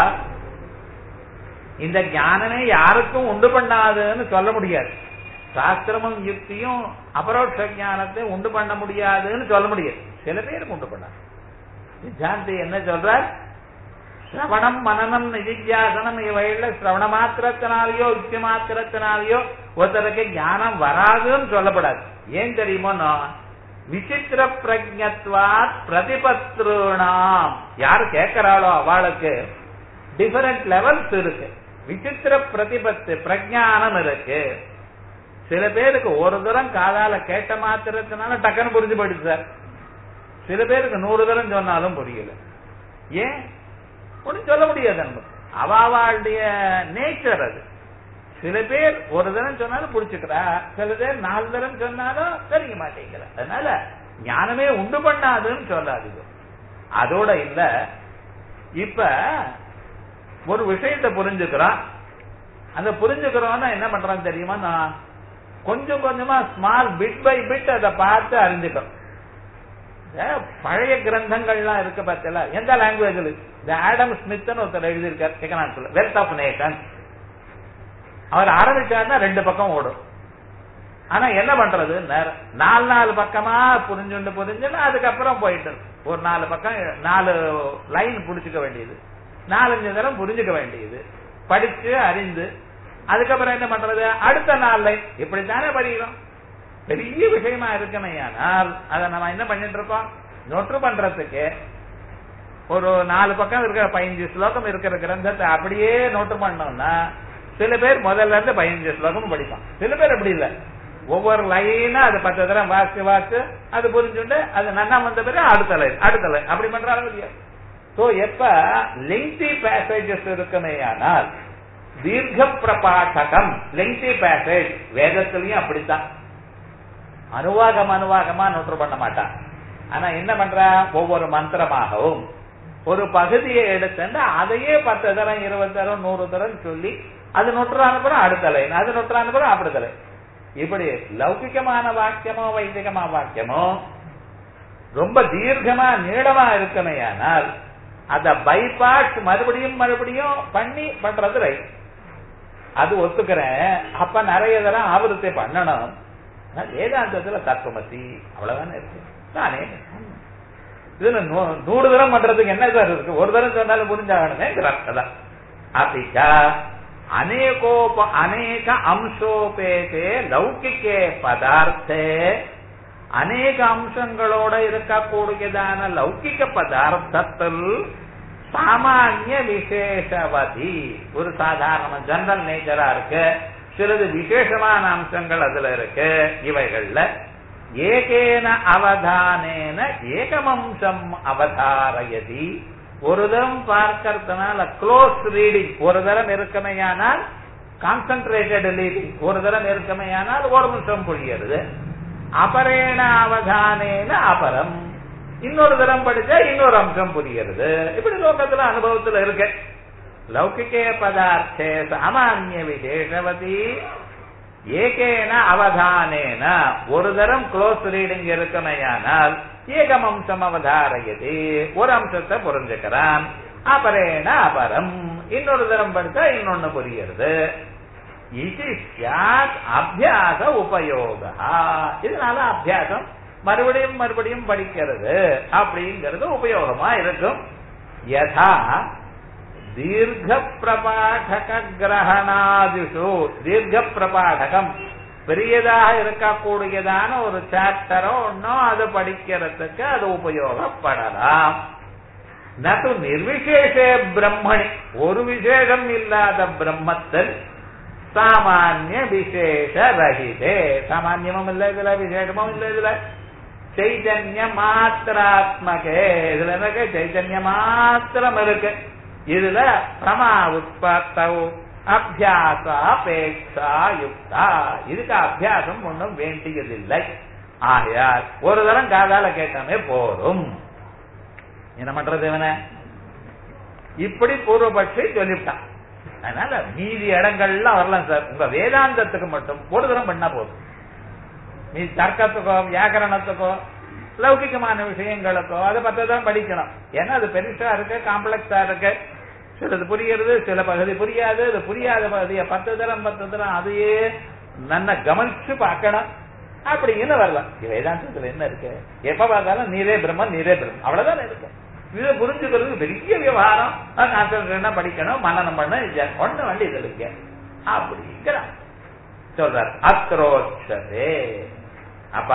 இந்த ஞானமே யாருக்கும் உண்டு பண்ணாதுன்னு சொல்ல முடியாது சாஸ்திரமும் யுக்தியும் அபரோட்ச ஞானத்தை உண்டு பண்ண முடியாதுன்னு சொல்ல முடியாது சில பேருக்கு உண்டு பண்ணாது சித்தாந்தி என்ன சொல்றார் சிரவணம் மனநம் நிதித்தியாசனம் இவைகள்ல சிரவண மாத்திரத்தினாலேயோ யுக்தி மாத்திரத்தினாலேயோ ஒருத்தருக்கு ஞானம் வராதுன்னு சொல்லப்படாது ஏன் தெரியுமோனோ விசித்திர பிரஜத்வாத் பிரதிபத்ருணாம் யாரு கேட்கிறாளோ அவளுக்கு டிஃபரெண்ட் லெவல்ஸ் இருக்கு விசித்திர பிரதிபத்து பிரஜானம் இருக்கு சில பேருக்கு ஒரு தரம் காதால கேட்ட மாத்திரத்தினால டக்குன்னு புரிஞ்சு போயிடுச்சு சார் சில பேருக்கு நூறு தரம் சொன்னாலும் புரியல ஏன் ஒன்றும் சொல்ல முடியாது நமக்கு அவாவாளுடைய நேச்சர் அது சில பேர் ஒரு தரம் சொன்னாலும் புடிச்சுக்கிறா சில பேர் நாலு தரம் சொன்னாலும் தெரிய மாட்டேங்கிற அதனால ஞானமே உண்டு பண்ணாதுன்னு சொல்லாதீங்க அதோட இல்ல இப்ப ஒரு விஷயத்தை புரிஞ்சுக்கிறோம் அந்த புரிஞ்சுக்கிறோம்னா என்ன பண்றான் தெரியுமா நான் கொஞ்சம் கொஞ்சமா ஸ்மால் பிட் பை பிட் அதை பார்த்து அறிஞ்சுக்கிறோம் பழைய கிரந்தங்கள்லாம் இருக்கு பார்த்தல எந்த லாங்குவேஜ்ல இந்த ஆடம் ஸ்மித்னு ஒருத்தர் எழுதியிருக்கார் எக்கனாமிக்ஸ்ல வெல்த் ஆஃப் நேஷன் அவர் ஆரம்பிச்சாருன்னா ரெண்டு பக்கம் ஓடும் ஆனா என்ன பண்றது நாலு நாலு பக்கமா புரிஞ்சுண்டு புரிஞ்சுன்னு அதுக்கப்புறம் போயிட்டு ஒரு நாலு பக்கம் நாலு லைன் புடிச்சுக்க வேண்டியது நாலஞ்சு தரம் புரிஞ்சுக்க வேண்டியது படிச்சு அறிந்து அதுக்கப்புறம் என்ன பண்றது அடுத்த நாலு லைன் இப்படித்தானே படிக்கிறோம் பெரிய விஷயமா இருக்குமே ஆனால் அதை நம்ம என்ன பண்ணிட்டு இருக்கோம் நொற்று பண்றதுக்கு ஒரு நாலு பக்கம் இருக்கிற பதினஞ்சு ஸ்லோகம் இருக்கிற கிரந்தத்தை அப்படியே நோட்டு பண்ணோம்னா சில பேர் முதல்ல இருந்து பதினஞ்சு ஸ்லோகம் படிப்பான் சில பேர் அப்படி இல்ல ஒவ்வொரு லைனா அது பத்து தரம் வாக்கு வாக்கு அது புரிஞ்சுட்டு அது நன்னா வந்த பிறகு அடுத்த லைன் அடுத்த லைன் அப்படி பண்றாங்க இல்லையா சோ எப்ப லெங்தி பேசேஜஸ் இருக்குமே ஆனால் தீர்க்க பிரபாட்டகம் லெங்தி பேசேஜ் வேதத்திலையும் அப்படித்தான் அனுவாகம் அனுவாகமா நோட்டு பண்ண மாட்டான் ஆனா என்ன பண்ற ஒவ்வொரு மந்திரமாகவும் ஒரு பகுதியை எடுத்துட்டு அதையே பத்து தரம் இருபது தரம் நூறு தரம் சொல்லி அது நொட்டுறான பிறகு அடுத்த லைன் அது நொட்டுறான பிறகு அப்படி தலை இப்படி லௌகிகமான வாக்கியமோ வைதிகமா வாக்கியமோ ரொம்ப தீர்க்கமா நீளமா இருக்குமே ஆனால் அத பைபாஸ் மறுபடியும் மறுபடியும் பண்ணி பண்றது ரைட் அது ஒத்துக்கிறேன் அப்ப நிறைய தரம் ஆவருத்தை பண்ணணும் வேதாந்தத்துல தத்துவமசி அவ்வளவுதானே இருக்கு தானே இதுல நூறு தரம் பண்றதுக்கு என்ன சார் இருக்கு ஒரு தரம் சொன்னாலும் புரிஞ்சாகணுமே அப்பிச்சா அநேகோப அநேக அம்சோபேதே லௌகிக்கே பதார்த்தே அநேக அம்சங்களோட இருக்கக்கூடியதான லௌகிக்க பதார்த்தத்தில் சாமானிய விசேஷவதி ஒரு சாதாரண ஜெனரல் நேச்சரா இருக்கு சிலது விசேஷமான அம்சங்கள் அதுல இருக்கு இவைகள்ல ஏகேன அவதானேன ஏகமம்சம் அவதாரயதி ஒரு தரம் பார்க்கறதுனால க்ளோஸ் ரீடிங் ஒரு தரம் இருக்குமையானால் கான்சென்ட்ரேட்டட் ரீடிங் ஒரு தரம் இருக்குமையானால் ஒரு நிமிஷம் புரிகிறது அபரேண அவதானேன அபரம் இன்னொரு தரம் படிச்சா இன்னொரு அம்சம் புரிகிறது இப்படி லோகத்துல அனுபவத்துல இருக்கு லௌகிகே பதார்த்தே சாமானிய விசேஷவதி ஏகேன அவதானேன ஒரு தரம் க்ளோஸ் ரீடிங் இருக்குமையானால் ஏகம் அம்சம் அவதாரயதி ஒரு அம்சத்தை புரிஞ்சுக்கிறான் அபரேன அபரம் இன்னொரு தரம் படித்தா இன்னொன்னு புரியுறது இது சாத் அபியாச உபயோக இதனால அபியாசம் மறுபடியும் மறுபடியும் படிக்கிறது அப்படிங்கிறது உபயோகமா இருக்கும் யதா தீர்க்க பிரபாடக கிரகணாதிஷு தீர்க்க பிரபாடகம் பெரியதாக இருக்கக்கூடியதான ஒரு சாப்டரோ ஒன்னோ அது படிக்கிறதுக்கு அது உபயோகப்படலாம் நது நிர்விசேஷ பிரம்மணி ஒரு விசேஷம் இல்லாத பிரம்மத்தில் சாமானிய விசேஷ ரஹிதே சாமான்யமும் இல்ல இதுல விசேஷமும் இல்ல இதுல சைதன்ய மாத்திராத்மகே இதுல இருக்கு சைதன்ய மாத்திரம் இருக்கு இதுல பிரமா உற்பத்தவு அபியாச அபேட்சா யுக்தா இதுக்கு அபியாசம் ஒன்றும் வேண்டியதில்லை ஆகையால் ஒரு தரம் காதால கேட்டாமே போரும் என்ன பண்றது இவன இப்படி பூர்வபட்சி சொல்லிவிட்டான் அதனால மீதி இடங்கள்ல வரலாம் சார் உங்க வேதாந்தத்துக்கு மட்டும் ஒரு தரம் பண்ணா போதும் நீ தர்க்கத்துக்கோ வியாக்கரணத்துக்கோ லௌகிகமான விஷயங்களுக்கோ அதை பத்தி தான் படிக்கணும் ஏன்னா அது பெருசா இருக்கு காம்ப்ளெக்ஸா இருக்கு சிலது புரியுறது சில பகுதி புரியாது அது புரியாத பகுதியை பத்து தரம் பத்து தரம் அதையே நன்ன கவனிச்சு பார்க்கணும் அப்படின்னு வரலாம் வேதாந்தத்துல என்ன இருக்கு எப்ப பார்த்தாலும் நீரே பிரம்மன் நீரே பிரம்மன் அவ்வளவுதான் இருக்கு இதை புரிஞ்சுக்கிறது பெரிய விவகாரம் கான்சன்ட்ரேஷனா படிக்கணும் மனநம் பண்ண ஒண்ணு வண்டி இது இருக்கு அப்படிங்கிறான் சொல்றார் அத்ரோச்சதே அப்ப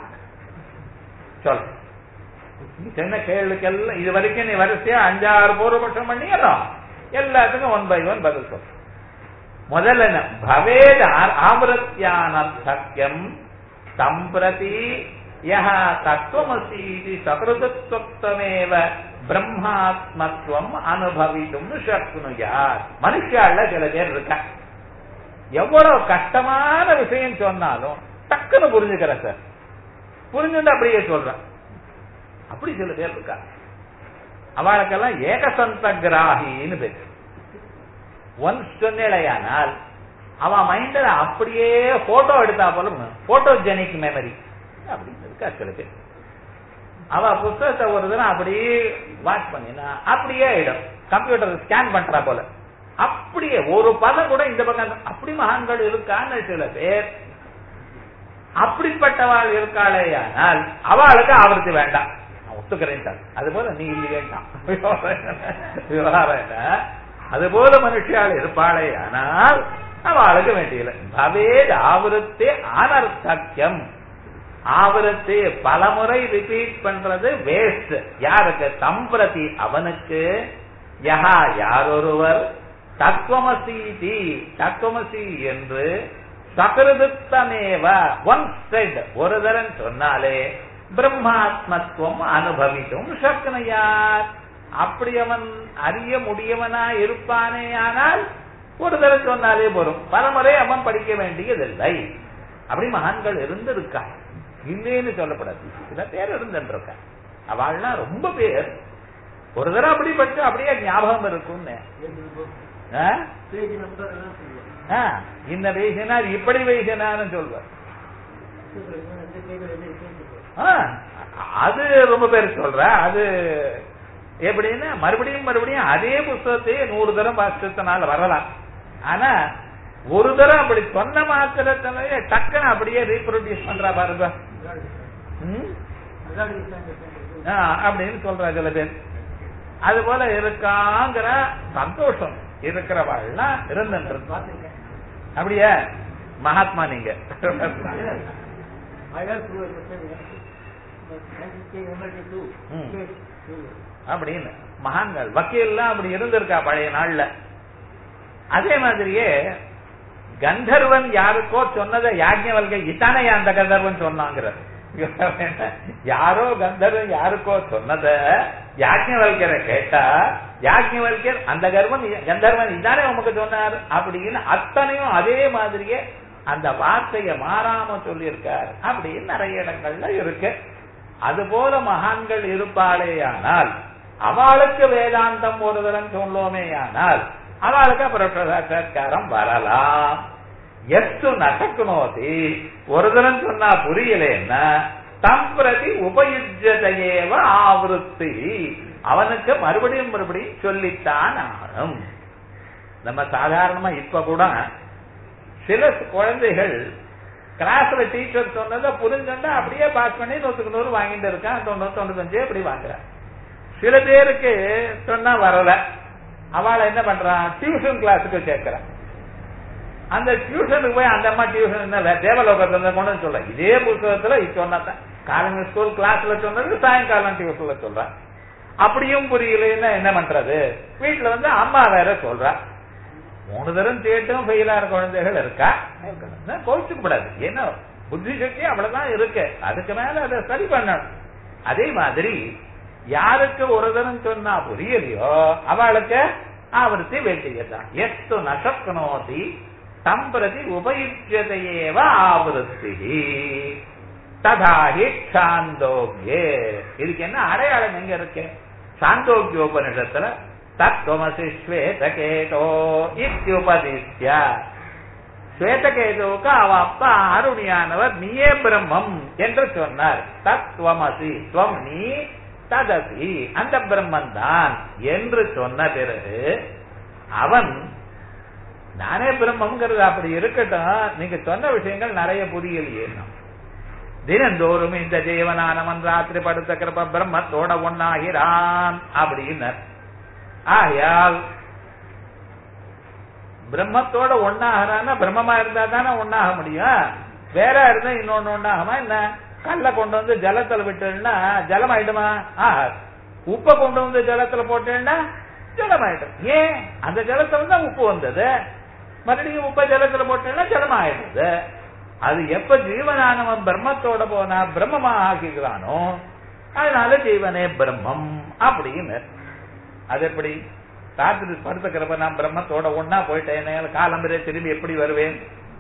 சொல் சின்ன கேள்விக்கெல்லாம் இது வரைக்கும் நீ வரிசையா அஞ்சாறு பூர்வபட்சம் பண்ணிடுறோம் எல்லாத்துக்கும் ஒன் பை ஒன் பதில் சொல் முதல்ல என்ன பவேத ஆவரத்தியான சத்தியம் சம்பிரதி யஹ தத்துவமசி இது சகிருதத்துவமேவ பிரம்மாத்மத்துவம் அனுபவிக்கும் சக்னுயார் மனுஷால சில பேர் இருக்கா எவ்வளவு கஷ்டமான விஷயம் சொன்னாலும் டக்குன்னு புரிஞ்சுக்கிற சார் புரிஞ்சுட்டு அப்படியே சொல்றேன் அப்படி சில பேர் இருக்கா அவளுக்கெல்லாம் ஏகசந்த கிராகின்னு பேரு ஒன்ஸ் சொன்னேடையானால் அவன் மைண்ட்ல அப்படியே போட்டோ எடுத்தா போல போட்டோஜெனிக் மெமரி அப்படின்னு இருக்கா சில பேர் அவ புத்தகத்தை ஒரு தினம் அப்படியே வாட்ச் பண்ணினா அப்படியே ஆயிடும் கம்ப்யூட்டர் ஸ்கேன் பண்றா போல அப்படியே ஒரு பதம் கூட இந்த பக்கம் அப்படி மகான்கள் இருக்கான்னு சில பேர் அப்படிப்பட்டவாள் இருக்காளேயானால் அவளுக்கு ஆவர்த்தி வேண்டாம் ஒத்துக்கிறேன் அது போல நீ இல்லையேட்டான் விவகாரம் என்ன அது போல மனுஷியால் இருப்பாளே ஆனால் அவளுக்கு வேண்டியதில்லை பவேத் ஆவருத்தே அனர்த்தக்கியம் ஆவரத்தை பலமுறை ரிப்பீட் பண்றது வேஸ்ட் யாருக்கு சம்பிரதி அவனுக்கு யஹா யாரொருவர் தத்துவமசி தத்துவமசி என்று சகிருதுத்தமேவ ஒன் செட் ஒரு தரன் சொன்னாலே பிரம்மாத்மத்துவம் அனுபவிக்கும் சக்னையார் அப்படி அவன் அறிய முடியவனா இருப்பானே ஆனால் ஒரு தடவை சொன்னாலே போரும் பலமுறை அவன் படிக்க வேண்டியதில்லை அப்படி மகான்கள் இருந்திருக்கா இல்லேன்னு சொல்லப்படாது சில பேர் இருந்துருக்கா அவள்னா ரொம்ப பேர் ஒரு தடவை அப்படி படிச்சு அப்படியே ஞாபகம் இருக்கும்னு இந்த வைசினார் இப்படி வைசினார்னு சொல்வார் அது ரொம்ப பேர் சொல்ற அது எப்படின்னா மறுபடியும் மறுபடியும் அதே புஸ்தகத்தையே நூறு தரம் வாசிச்சதுனால வரலாம் ஆனா ஒரு தரம் அப்படி சொன்ன மாத்திரத்திலேயே டக்குன்னு அப்படியே ரீப்ரொடியூஸ் பண்றா பாருங்க அப்படின்னு சொல்ற சில பேர் அது போல இருக்காங்கிற சந்தோஷம் இருக்கிறவாள்னா இருந்துட்டு அப்படியா மகாத்மா நீங்க அப்படின்னு மகான்கள் வக்கீல்லாம் அப்படி இருந்திருக்கா பழைய நாள்ல அதே மாதிரியே கந்தர்வன் யாருக்கோ சொன்னதை யாஜ்ஞவல்கை இத்தானே அந்த கந்தர்வன் சொன்னாங்கிற யாரோ கந்தர்வன் யாருக்கோ சொன்னத யாஜ்ஞவல்கரை கேட்டா யாஜ்ஞவல்கர் அந்த கர்வன் கந்தர்வன் இதானே உமக்கு சொன்னார் அப்படின்னு அத்தனையும் அதே மாதிரியே அந்த வார்த்தைய மாறாம சொல்லியிருக்கார் அப்படின்னு நிறைய இடங்கள்ல இருக்கு அது போல மகான்கள் இருப்பாளேயானால் அவளுக்கு வேதாந்தம் ஒரு தரம் சொல்லோமே ஆனால் அவளுக்கு அப்புறம் சாட்சா்காரம் வரலாம் எத்து நசக்குனோதி ஒரு தரம் சொன்னா புரியலன்னா தம்பிரதி உபயுஜதையேவ ஆவருத்தி அவனுக்கு மறுபடியும் மறுபடியும் சொல்லித்தான் ஆகணும் நம்ம சாதாரணமா இப்ப கூட சில குழந்தைகள் கிளாஸ்ல டீச்சர் சொன்னதை புரிஞ்சுட்டா அப்படியே பாஸ் பண்ணி நூத்துக்கு நூறு வாங்கிட்டு இருக்கான் தொண்ணூறு தொண்ணூத்தஞ்சு அப்படி வாங்குறான் சில பேருக்கு சொன்னா வரல அவளை என்ன பண்றான் டியூஷன் கிளாஸுக்கு சேர்க்கிறான் அந்த டியூஷனுக்கு போய் அந்த அம்மா டியூஷன் என்ன தேவலோகத்துல இருந்து கொண்டு வந்து சொல்ல இதே புத்தகத்துல இது சொன்னதான் காலையில ஸ்கூல் கிளாஸ்ல சொன்னது சாயங்காலம் டியூஷன்ல சொல்றேன் அப்படியும் புரியலன்னா என்ன பண்றது வீட்டுல வந்து அம்மா வேற சொல்றா மூணு தரம் கேட்டும் ஃபெயிலான குழந்தைகள் இருக்கா கோவிச்சுக்க கூடாது ஏன்னா புத்தி சக்தி அவ்வளவுதான் இருக்கு அதுக்கு மேல அதை சரி பண்ணணும் அதே மாதிரி யாருக்கு ஒரு தரம் சொன்னா புரியலையோ அவளுக்கு ஆவர்த்தி வேண்டியதுதான் எஸ்து நசக்னோதி தம் பிரதி உபயுஜதையேவ ஆவருத்தி ததாஹி சாந்தோக்கியே இதுக்கு என்ன அடையாளம் எங்க இருக்கு சாந்தோக்கியோபனிஷத்துல தத்துவமசி ஸ்வேதகேதோ இத்தியுபதித்ய ஸ்வேதகேதுவுக்கு அவ அப்பா அருணியானவர் நீயே பிரம்மம் என்று சொன்னார் தத்துவமசி துவம் நீ ததசி அந்த பிரம்மன் தான் என்று சொன்ன பிறகு அவன் நானே பிரம்மங்கிறது அப்படி இருக்கட்டும் நீங்க சொன்ன விஷயங்கள் நிறைய புரியலையே தினந்தோறும் இந்த ஜீவனானவன் ராத்திரி படுத்த கிருப்ப பிரம்மத்தோட ஒன்னாகிறான் அப்படின்னு ஆகையால் பிரம்மத்தோட ஒன்னாகிறான்னா பிரம்மமா இருந்தா தானே ஒன்னாக முடியும் வேற இருந்தா இன்னொன்னு ஒன்னாகுமா என்ன கல்ல கொண்டு வந்து ஜலத்துல விட்டுன்னா ஜலம் ஆயிடுமா ஆஹா உப்பை கொண்டு வந்து ஜலத்துல போட்டேன்னா ஜலம் ஆயிடும் ஏன் அந்த ஜலத்துல தான் உப்பு வந்தது மறுபடியும் உப்பை ஜலத்துல போட்டேன்னா ஜலம் ஆயிடுது அது எப்ப ஜீவனானவன் பிரம்மத்தோட போனா பிரம்மமா ஆகிக்கிறானோ அதனால ஜீவனே பிரம்மம் அப்படின்னு அது எப்படி ராத்திரி படுத்துக்கிறப்ப நான் பிரம்மத்தோட ஒன்னா போயிட்டேன் காலம்பரே திரும்பி எப்படி வருவேன்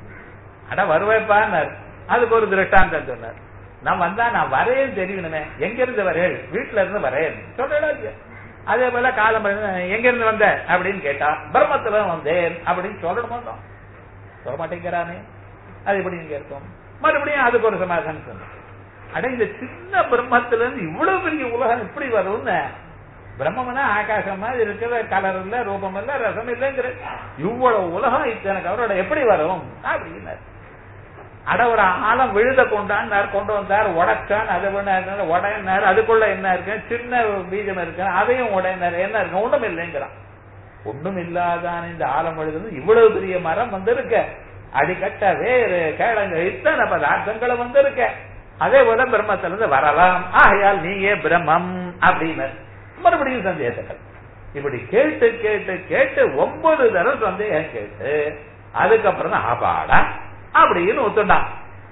அட வருவேப்பான்னார் அதுக்கு ஒரு திருஷ்டாந்தம் சொன்னார் நான் வந்தா நான் வரேன் தெரியணுமே எங்க இருந்து வரேன் வீட்டுல இருந்து வரேன் சொல்றா அதே போல காலம் எங்க இருந்து வந்த அப்படின்னு கேட்டா பிரம்மத்துல வந்தேன் அப்படின்னு சொல்லணும் மாட்டோம் சொல்ல மாட்டேங்கிறானே அது எப்படி இங்க இருக்கும் மறுபடியும் அதுக்கு ஒரு சமாதானம் சொன்ன அட இந்த சின்ன பிரம்மத்துல இருந்து இவ்வளவு பெரிய உலகம் எப்படி வரும்னு பிரம்மம்னா ஆகாசம் மாதிரி இருக்கிற கலர் இல்ல ரூபம் இல்ல ரசம் இல்லைங்கிற இவ்வளவு உலகம் எனக்கு அவரோட எப்படி வரும் அப்படின்னாரு அட ஒரு ஆழம் விழுத கொண்டான் கொண்டு வந்தார் உடச்சான் அது உடையினார் அதுக்குள்ள என்ன இருக்கு சின்ன பீஜம் இருக்கு அதையும் உடையினார் என்ன இருக்கு ஒண்ணும் இல்லைங்கிறான் ஒண்ணும் இல்லாதான் இந்த ஆழம் விழுது இவ்வளவு பெரிய மரம் வந்திருக்க அடிக்கட்ட வேறு கேளங்க இத்தனை பதார்த்தங்களை வந்திருக்க அதே போல பிரம்மத்திலிருந்து வரலாம் ஆகையால் நீயே பிரம்மம் அப்படின்னு மறுபடியும் சந்தேகங்கள் இப்படி கேட்டு கேட்டு கேட்டு ஒன்பது தரம் சந்தேகம் கேட்டு அதுக்கப்புறம் தான் அபாடா அப்படின்னு ஒத்துண்டான்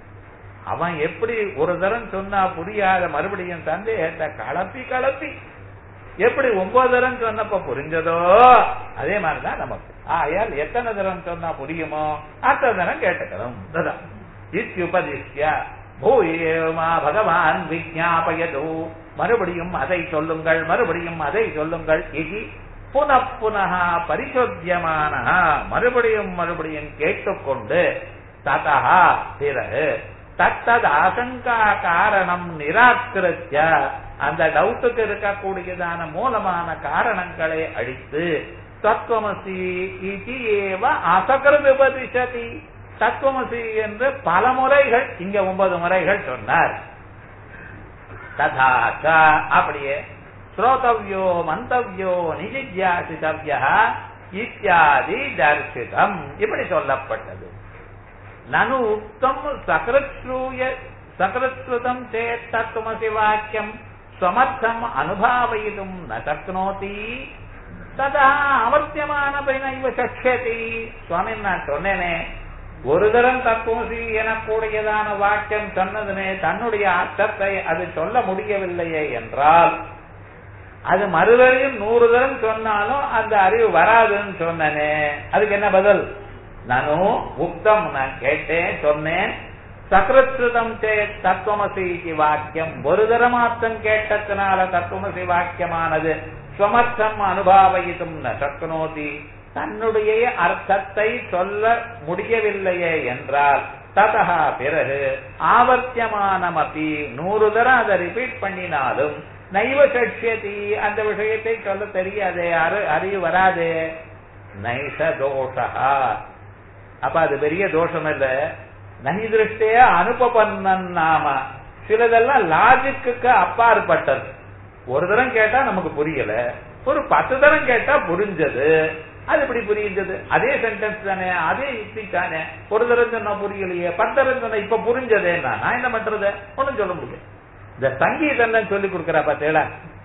அவன் எப்படி ஒரு தரம் சொன்னா புரியாத மறுபடியும் சந்தேகத்தை கலப்பி கலப்பி எப்படி ஒன்பது தரம் சொன்னப்ப புரிஞ்சதோ அதே மாதிரிதான் நமக்கு ஆயால் எத்தனை தரம் சொன்னா புரியுமோ அத்தனை தரம் கேட்டுக்கணும் இத்யுபதிஷ்ய பூயேமா பகவான் விஜாபயது மறுபடியும் அதை சொல்லுங்கள் மறுபடியும் அதை சொல்லுங்கள் இகி புன புனக பரிசோத்தியமான மறுபடியும் மறுபடியும் கேட்டுக்கொண்டு ததா பிறகு தத்தது ஆசங்கா காரணம் நிராகரிச்ச அந்த டவுட்டுக்கு இருக்கக்கூடியதான மூலமான காரணங்களை அழித்து தத்துவமசி இது ஏவ அசகிருது உபதிஷதி தத்துவமசி என்று பல முறைகள் இங்க ஒன்பது முறைகள் சொன்னார் ததாச்ச அப்படியே ஸ்ரோதவ்யோ மந்தவ்யோ நிஜிஜாசிதவ்யா இத்தியாதி தர்சிதம் இப்படி சொல்லப்பட்டது நனு உக்தம் சகரஸ்ரூய சகரஸ்ருதம் சேத் தத்துவமசி வாக்கியம் ஸ்வமர்த்தம் அனுபாவயிதும் ந சக்னோதி ததா அவசியமான பைனைவ சக்ஷதி சுவாமி நான் சொன்னேனே ஒரு தரம் தத்துவசி எனக்கூடியதான வாக்கியம் சொன்னதுமே தன்னுடைய அர்த்தத்தை அது சொல்ல முடியவில்லையே என்றால் அது மறுதலையும் நூறு தரம் சொன்னாலும் அந்த அறிவு வராதுன்னு சொன்னனே அதுக்கு என்ன பதில் நானும் உக்தம் நான் கேட்டேன் சொன்னேன் சக்ரஸ்ருதம் சே தத்துவமசி வாக்கியம் ஒரு தரமாத்தம் கேட்டதுனால தத்துவமசி வாக்கியமானது ஸ்வமர்த்தம் அனுபாவயித்தும் ந சக்னோதி தன்னுடைய அர்த்தத்தை சொல்ல முடியவில்லையே என்றால் ததா பிறகு ஆவர்த்தியமானமபி நூறு தரம் அதை ரிப்பீட் பண்ணினாலும் நைவ சட்சியதி அந்த விஷயத்தை சொல்ல தெரியாதே அறிவு வராதே நைச தோஷா அப்ப அது பெரிய தோஷம் இல்ல நகி திருஷ்டிய அனுபபன்னன் நாம சிலதெல்லாம் லாஜிக்கு அப்பாற்பட்டது ஒரு தரம் கேட்டா நமக்கு புரியல ஒரு பத்து தரம் கேட்டா புரிஞ்சது அது எப்படி புரியுது அதே சென்டென்ஸ் தானே அதே யுக்தி தானே ஒரு தரம் சொன்னா புரியலையே பத்து தரம் சொன்னா இப்ப புரிஞ்சதேன்னா நான் என்ன பண்றது ஒண்ணும் சொல்ல முடியும் இந்த சங்கீதம் சொல்லி கொடுக்கறா பார்த்தேடா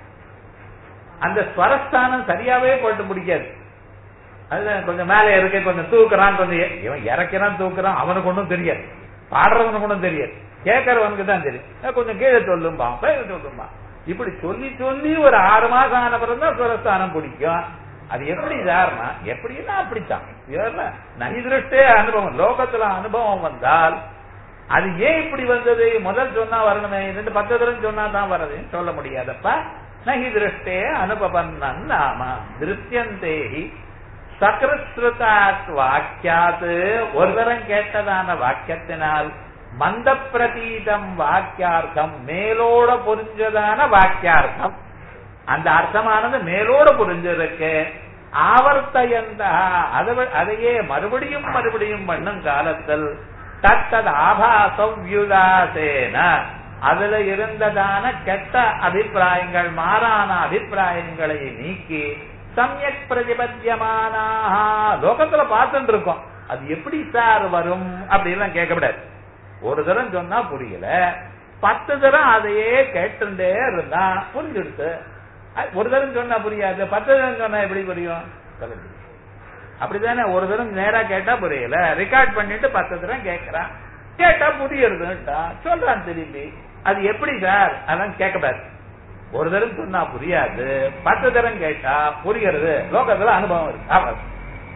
அந்த ஸ்வரஸ்தானம் சரியாவே போட்டு பிடிக்காது அதுதான் கொஞ்சம் மேலே இருக்க கொஞ்சம் தூக்குறான் கொஞ்சம் எ- இவன் இறக்கிறான் தூக்குறான் அவனுக்கு ஒன்றும் தெரியாது பாடுறவனுக்கு ஒன்றும் தெரியாது கேட்கறவனுக்கு தான் தெரியும் அஹ் கொஞ்சம் கீழே சொல்லும்பா கீழே சொல்லும்பா இப்படி சொல்லி சொல்லி ஒரு ஆறு மாசம் ஆன பிறகு தான் சுரஸ்தானம் பிடிக்கும் அது எப்படி சார்னா எப்படின்னா அப்படித்தான் இதெல்லாம் நனிதிருஷ்டே அனுபவம் லோகத்துல அனுபவம் வந்தால் அது ஏன் இப்படி வந்தது முதல் சொன்னா வரணுமே ரெண்டு பத்து தரம் சொன்னா தான் வரதுன்னு சொல்ல முடியாதப்பா நகி திருஷ்டே அனுபவன்னன் நாம திருஷ்யந்தேஹி சக்ரஸ்ருதாத் வாக்கியாத் ஒரு தரம் கேட்டதான வாக்கியத்தினால் மந்த பிரதீதம் வாக்கியார்த்தம் மேலோட புரிஞ்சதான வாக்கியார்த்தம் அந்த அர்த்தமானது மேலோட புரிஞ்சிருக்கு ஆவர்த்தயந்த அதையே மறுபடியும் மறுபடியும் பண்ணும் காலத்தில் தத்தது ஆபாசம் வியுதாசேன அதுல இருந்ததான கெட்ட அபிப்பிராயங்கள் மாறான அபிப்பிராயங்களை நீக்கி சமயக் பிரதிபத்தியமானாக லோகத்துல பார்த்துட்டு இருக்கோம் அது எப்படி சார் வரும் அப்படின்லாம் கேட்கக்கூடாது ஒரு தரம் சொன்னா புரியல பத்து தரம் அதையே கேட்டுட்டே இருந்தா புரிஞ்சுடுத்து அஹ் ஒரு தரம் சொன்னா புரியாது பத்து தரம் சொன்னா எப்படி புரியும் சொல்ல முடியும். அப்படிதானே ஒரு தரம் நேரா கேட்டா புரியல ரெக்கார்ட் பண்ணிட்டு பத்து தரம் கேட்கறான் கேட்டா புரியுறதுன்ட்டா சொல்றான் திரும்பி அது எப்படி சார் அதெல்லாம் கேட்கக்கூடாது ஒரு தரம் சொன்னா புரியாது பத்து தரம் கேட்டா புரிகிறது லோகத்துல அனுபவம் இருக்கு அவ்வளவு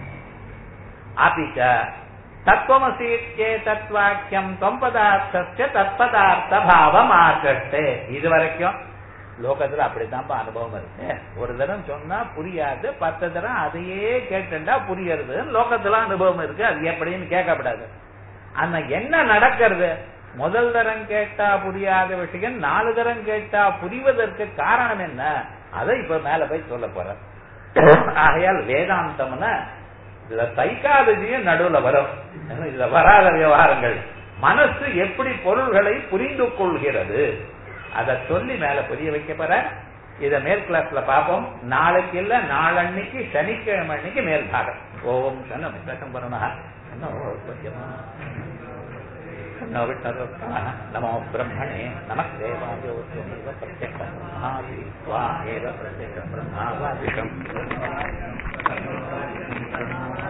அபிச்ச தத்துவமசீத்தே தத்வாக்கியம் தொம்பதார்த்தஸ்ய தத்பதார்த்த பாவம் ஆகட்டே இது வரைக்கும் லோகத்துல அப்படித்தான்ப்பா அனுபவம் இருக்கு ஒரு தரம் சொன்னா புரியாது பத்து தரம் அதையே கேட்டுண்டா புரியறது லோகத்துல அனுபவம் இருக்கு அது எப்படின்னு கேட்கப்படாது ஆனா என்ன நடக்கிறது முதல் தரம் கேட்டா புரியாத விஷயம் நாலு தரம் கேட்டா புரிவதற்கு காரணம் என்ன அதை இப்ப மேல போய் சொல்ல போறேன் ஆகையால் வேதாந்தம்னா இதுல சைக்காலஜியும் நடுவுல வரும் இதுல வராத விவகாரங்கள் மனசு எப்படி பொருள்களை புரிந்து கொள்கிறது அத சொல்லி மேல புரிய வைக்க போற இத மேல் கிளாஸ்ல பார்ப்போம் நாளைக்கு இல்ல நாளன்னைக்கு சனிக்கிழமை அன்னைக்கு மேல் பாகம் ஓம் சன விசேஷம் பண்ணா नमो विष्णुरुक्तः नमो ब्रह्मणे नमः देवायो त्वमेव प्रत्यक्षं ब्रह्मासि त्वामेव प्रत्यक्षं ब्रह्मावादिकम्